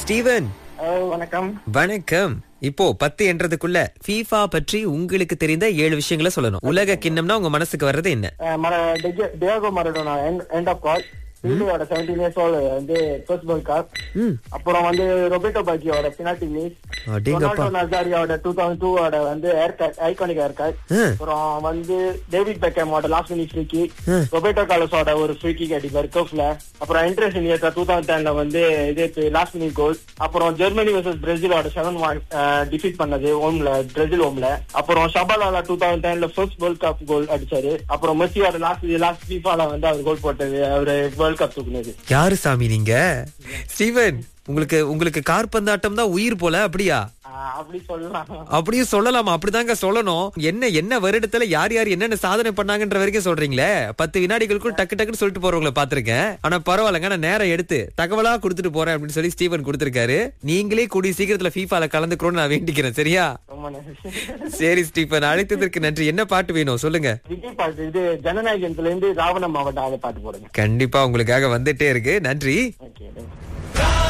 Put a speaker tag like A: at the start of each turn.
A: Steven
B: hello வணக்கம்
A: வணக்கம் இப்போ பத்து என்றதுக்குள்ள ஃபீஃபா பற்றி உங்களுக்கு தெரிந்த ஏழு விஷயங்களை சொல்லணும் உலக கிண்ணம்னா உங்க மனசுக்கு வர்றது என்ன
B: அஹ் மர டிகே- Diego Maradona hand of God பீலியோட செவன்டீன் இயர்ஸ் ஓல்டு வந்து ஃபர்ஸ்ட் வேர்ல்ட் கப்
A: ம்
B: அப்புறம் வந்து ரொபேட்டோ பாக்கியோட பினால்டி மிஸ்
A: அடேங்கப்பா
B: ரொனால்டோ நசாரியோட டூ தௌசண்ட் டூவோட வந்து haircut iconic haircut
A: ஆ.
B: அப்புறம் வந்து டேவிட் பெக்கமோட லாஸ்ட் மினிட் ஃப்ரீ கிக்
A: ஆ.
B: ரொபேட்டோ காலஸோட ஒரு ஃப்ரீ கிக் அடிப்பார் கப்ல அப்புறம் இன்ட்ரெஸ்ட் இயர் டூ தௌசண்ட் டென்ல வந்து இது லாஸ்ட் மினிட் கோல் அப்புறம் ஜெர்மனி வர்சஸ் பிரேசிலோட செவன் ஒன் டிஃபீட் பண்ணது ஹோம்ல பிரேசில் ஹோம்ல அப்புறம் ஷபாலால டூ தௌசண்ட் டென்ல ஃபர்ஸ்ட் வேர்ல்ட் கப் கோல் அடிச்சாரு அப்புறம் மெஸ்ஸியோட லாஸ்ட் லாஸ்ட் ஃபீஃபால வந்து அவர் கோல் போட்டது அவரு வேர்ல்ட் கப் தூக்குனது
A: யாரு சாமி நீங்க ஸ்டீவன் உங்களுக்கு உங்களுக்கு கார்பந்தாட்டம் தான் உயிர் போல அப்படியா
B: ஆஹ் அப்படி சொல்லலாம்
A: அப்படியும் சொல்லலாமா அப்படிதாங்க சொல்லணும் என்ன என்ன வருடத்துல யார் யார் என்னென்ன சாதனை பண்ணாங்கன்ற வரைக்கும் சொல்றீங்களே பத்து வினாடிகளுக்குள் டக்கு டக்குன்னு சொல்லிட்டு போறவங்கள பாத்திருக்கேன் ஆனா பரவாயில்லங்க நான் நேரம் எடுத்து தகவலா கொடுத்துட்டு போறேன் அப்படின்னு சொல்லி ஸ்டீவன் கொடுத்திருக்காரு நீங்களே கூடிய சீக்கிரத்துல ஃபீஃபால கலந்துக்கணும்னு நான் வேண்டிக்கிறேன் சரியா
B: ரொம்ப நன்றி
A: சரி ஸ்டீபன் அழைத்ததற்கு நன்றி என்ன பாட்டு வேணும் சொல்லுங்க
B: விஜய் பாட்டு இது ஜனநாயகத்துல இருந்து ராவண மாவட்டம் அதை பாட்டு போடுங்க
A: கண்டிப்பா உங்களுக்காக வந்துட்டே இருக்கு நன்றி
B: ஓகே